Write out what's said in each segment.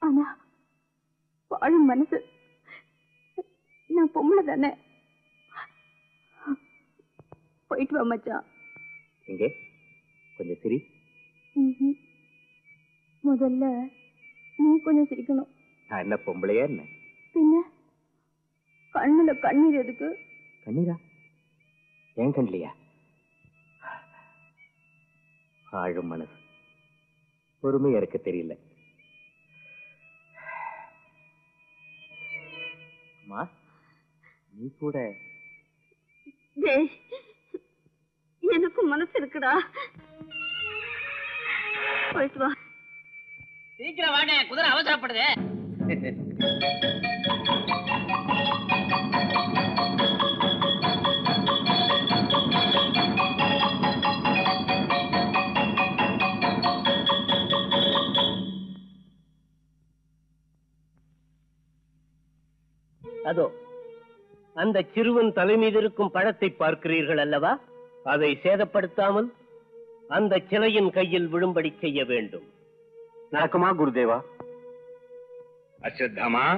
ஆனா வாழும் மனசு நான் பொம்பளை தானே போயிட்டு வா மச்சான் எங்கே கொஞ்சம் சிரி ம்ஹும். முதல்ல நீ கொஞ்சம் சிரிக்கணும் நான் என்ன பொம்பளையா என்ன பின்ன கண்ணுல கண்ணீர் எதுக்கு கண்ணீரா ஏன் கண்லையா ஆழும் மனசு பொறுமையா இருக்க தெரியல அம்மா நீ கூட டேய் எனக்கும் மனசு இருக்குடா போயிட்டு வா சீக்கிரம் வாங்க குதிரை அவசரப்படுது அதோ அந்த சிறுவன் தலைமீது இருக்கும் பழத்தை பார்க்கிறீர்கள் அல்லவா அதை சேதப்படுத்தாமல் அந்த சிலையின் கையில் விழும்படி செய்ய வேண்டும் நடக்குமா குருதேவா அஸ்வத்தாமா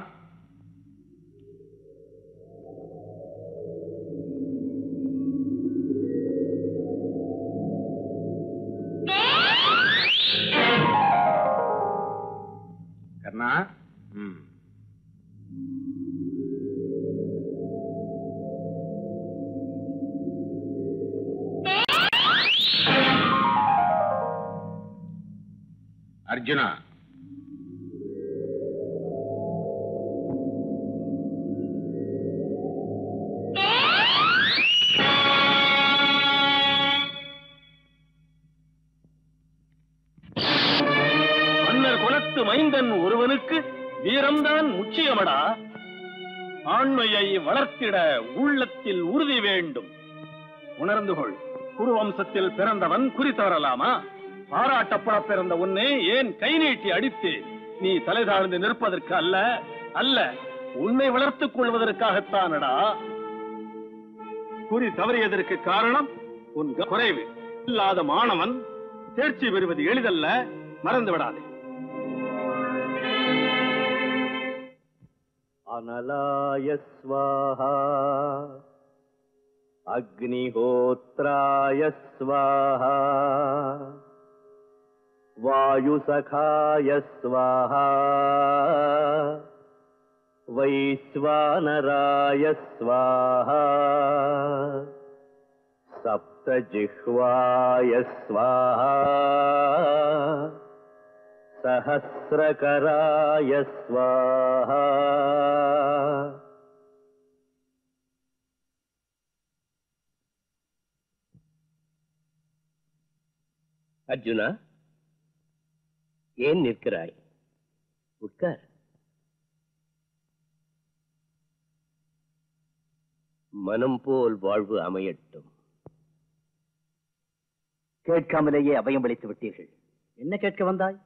கர்ணா ம் அர்ஜுனா மன்னர் குலத்து மைந்தன் ஒருவனுக்கு வீரம்தான் முக்கியமடா ஆண்மையை வளர்த்திட உள்ளத்தில் உறுதி வேண்டும் உணர்ந்து கொள் குருவம்சத்தில் பிறந்தவன் குறி தவறலாமா பாராட்டப்பட பிறந்த உன்னை ஏன் கை நீட்டி அடித்தேன் நீ தலை தாழ்ந்து நிற்பதற்கு அல்ல அல்ல உன்னை வளர்த்துக் கொள்வதற்காகத்தானடா குறி தவறியதற்கு காரணம் உன் குறைவு இல்லாத மாணவன் தேர்ச்சி பெறுவது எளிதல்ல மறந்து விடாதே அனலாய ஸ்வாஹா அக்னிஹோத்ராய ஸ்வாஹா வாயுசகாய ஸ்வாஹா வைஸ்வானராய ஸ்வாஹா सप्तजिह्वाय स्वाहा सहस्रकराय स्वाहा அர்ஜுனா ஏன் நிற்கிறாய் உட்கார் மனம் போல் வாழ்வு அமையட்டும் கேட்காமலேயே அபயம் அளித்து விட்டீர்கள் என்ன கேட்க வந்தாய்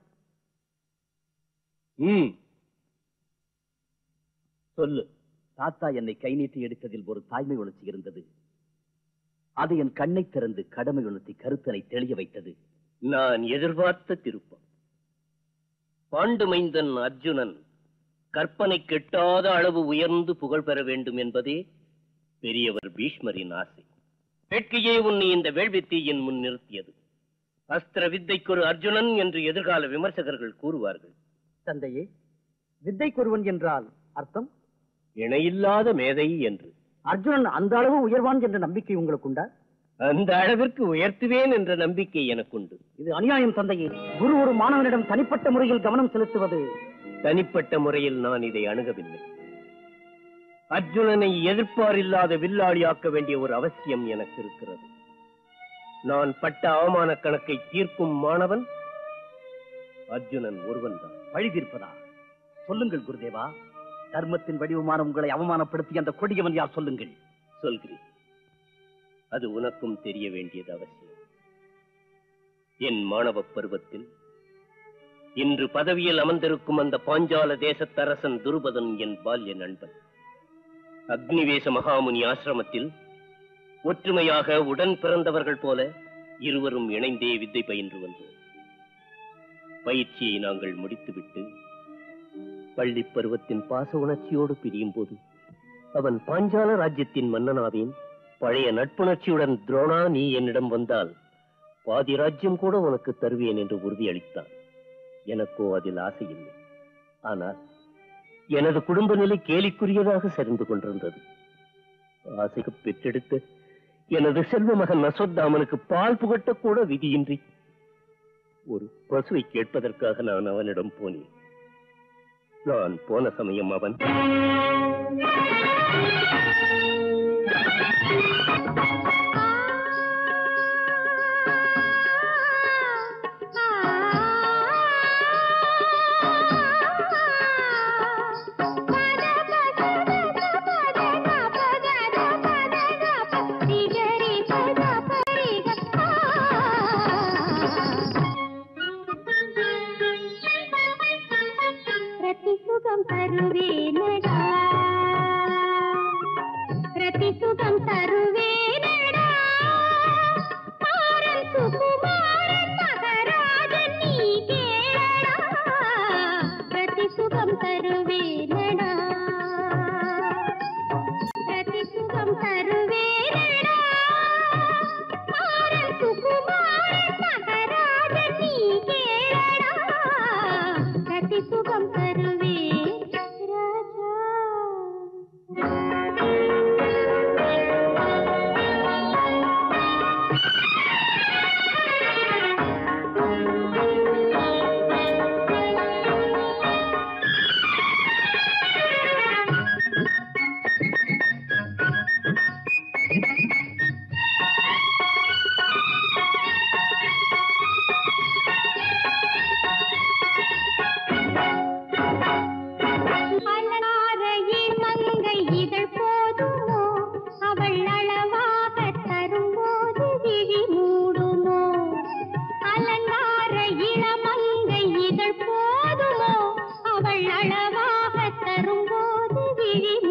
ம் சொல்லு தாத்தா என்னை கை நீட்டி எடுத்ததில் ஒரு தாய்மை உணர்ச்சி இருந்தது அது என் கண்ணை திறந்து கடமை உணர்த்தி கருத்தனை தெளிய வைத்தது நான் எதிர்பார்த்த திருப்பம் பாண்டு மைந்தன் அர்ஜுனன் கற்பனை கெட்டாத அளவு உயர்ந்து புகழ் பெற வேண்டும் என்பதே பெரியவர் பீஷ்மரின் ஆசை வேட்கையே உன்னை இந்த வேள்வித்தீயின் முன் நிறுத்தியது அஸ்திர வித்தைக்கொரு அர்ஜுனன் என்று எதிர்கால விமர்சகர்கள் கூறுவார்கள் தந்தையே வித்தைக்கொருவன் என்றால் அர்த்தம் இணையில்லாத மேதை என்று அர்ஜுனன் அந்த அளவு உயர்வான் என்ற நம்பிக்கை உங்களுக்கு உண்டா அந்த அளவிற்கு உயர்த்துவேன் என்ற நம்பிக்கை எனக்குண்டு இது அநியாயம் தந்தையே குரு ஒரு மாணவனிடம் தனிப்பட்ட முறையில் கவனம் செலுத்துவது தனிப்பட்ட முறையில் நான் இதை அணுகவில்லை அர்ஜுனனை எதிர்ப்பாரில்லாத வில்லாளியாக்க வேண்டிய ஒரு அவசியம் எனக்கு இருக்கிறது நான் பட்ட அவமான கணக்கை தீர்க்கும் மாணவன் அர்ஜுனன் ஒருவன்தான் வழி தீர்ப்பதா சொல்லுங்கள் குருதேவா தர்மத்தின் வடிவமான உங்களை அவமானப்படுத்தி அந்த கொடியவன் யார் சொல்லுங்கள் சொல்கிறேன் அது உனக்கும் தெரிய வேண்டியது அவசியம் என் மாணவ பருவத்தில் இன்று பதவியில் அமர்ந்திருக்கும் அந்த பாஞ்சால தேசத்தரசன் துருபதன் என் பால்ய நண்பன் அக்னிவேச மகாமுனி ஆசிரமத்தில் ஒற்றுமையாக உடன் பிறந்தவர்கள் போல இருவரும் இணைந்தே வித்தை பயின்று வந்தோம் பயிற்சியை நாங்கள் முடித்துவிட்டு பள்ளி பருவத்தின் பாச உணர்ச்சியோடு பிரியும் போது அவன் பாஞ்சால ராஜ்யத்தின் மன்னனாவேன் பழைய நட்புணர்ச்சியுடன் துரோணா நீ என்னிடம் வந்தால் பாதி ராஜ்யம் கூட உனக்கு தருவேன் என்று உறுதியளித்தான் எனக்கோ அதில் ஆசை இல்லை ஆனால் எனது குடும்ப நிலை கேலிக்குரியதாக சரிந்து கொண்டிருந்தது ஆசைக்கு பெற்றெடுத்த எனது செல்வ மகன் நசோத்தாமனுக்கு பால் புகட்ட கூட விதியின்றி ஒரு பசுவை கேட்பதற்காக நான் அவனிடம் போனேன் நான் போன சமயம் அவன் பிரதிசுகம் தருவேனடா பிரதிசுகம் தருவேனடா மாறன் சுகுமாரன் மகராஜன் நீ கேளடா பிரதிசுகம் தருவேனடா பிரதிசுகம் தருவேனடா மாறன் சுகுமாரன் மகராஜன் நீ கேளடா பிரதிசுகம் தருவே ராஜா அலங்காரையில் மங்கை இதழ் போதுமோ அவள் அளவாக தரும்போது விழி மூடுமோ அலங்கார இளமங்கை இதழ் போதுமோ அவள் அளவாக தரும்போது விழி